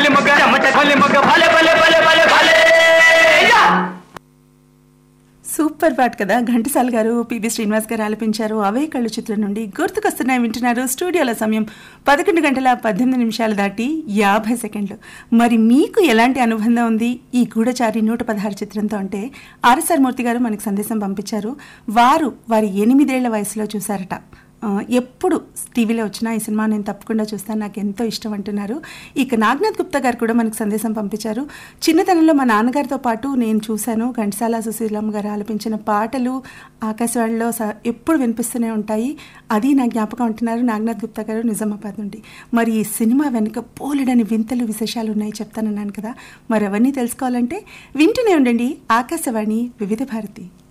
భలే మొగ్గ చెమట భలే మొగ్గ భలే భలే భలే భలే భలే యా! సూపర్ పాట్ కదా ఘంటసాల గారు పిబి శ్రీనివాస్ గారు ఆలపించారు అవే కళ్ళు చిత్రం నుండి గుర్తుకొస్తున్నాయి వింటున్నారు స్టూడియోల సమయం పదకొండు గంటల పద్దెనిమిది నిమిషాలు దాటి యాభై సెకండ్లు మరి మీకు ఎలాంటి అనుబంధం ఉంది ఈ గూఢచారి నూట పదహారు చిత్రంతో అంటే ఆర్ఎస్ఆర్ మూర్తి గారు మనకు సందేశం పంపించారు వారు వారి ఎనిమిదేళ్ల వయసులో చూశారట ఆ, ఎప్పుడు టీవీలో వచ్చినా ఈ సినిమా నేను తప్పకుండా చూస్తాను నాకు ఎంతో ఇష్టం అంటున్నారు ఇక నాగనాథ్ గుప్తా గారు కూడా మనకు సందేశం పంపించారు చిన్నతనంలో మా నాన్నగారితో పాటు నేను చూశాను ఘంటసాల సుశీలమ్మ గారు ఆలపించిన పాటలు ఆకాశవాణిలో స- ఎప్పుడు వినిపిస్తూనే ఉంటాయి అది నా జ్ఞాపకం అంటున్నారు నాగనాథ్ గుప్తా గారు నిజామాబాద్ నుండి మరి ఈ సినిమా వెనుక పోలెడని వింతలు విశేషాలు ఉన్నాయి చెప్తానన్నాను కదా మరి అవన్నీ తెలుసుకోవాలంటే వింటూనే ఉండండి ఆకాశవాణి వివిధ భారతి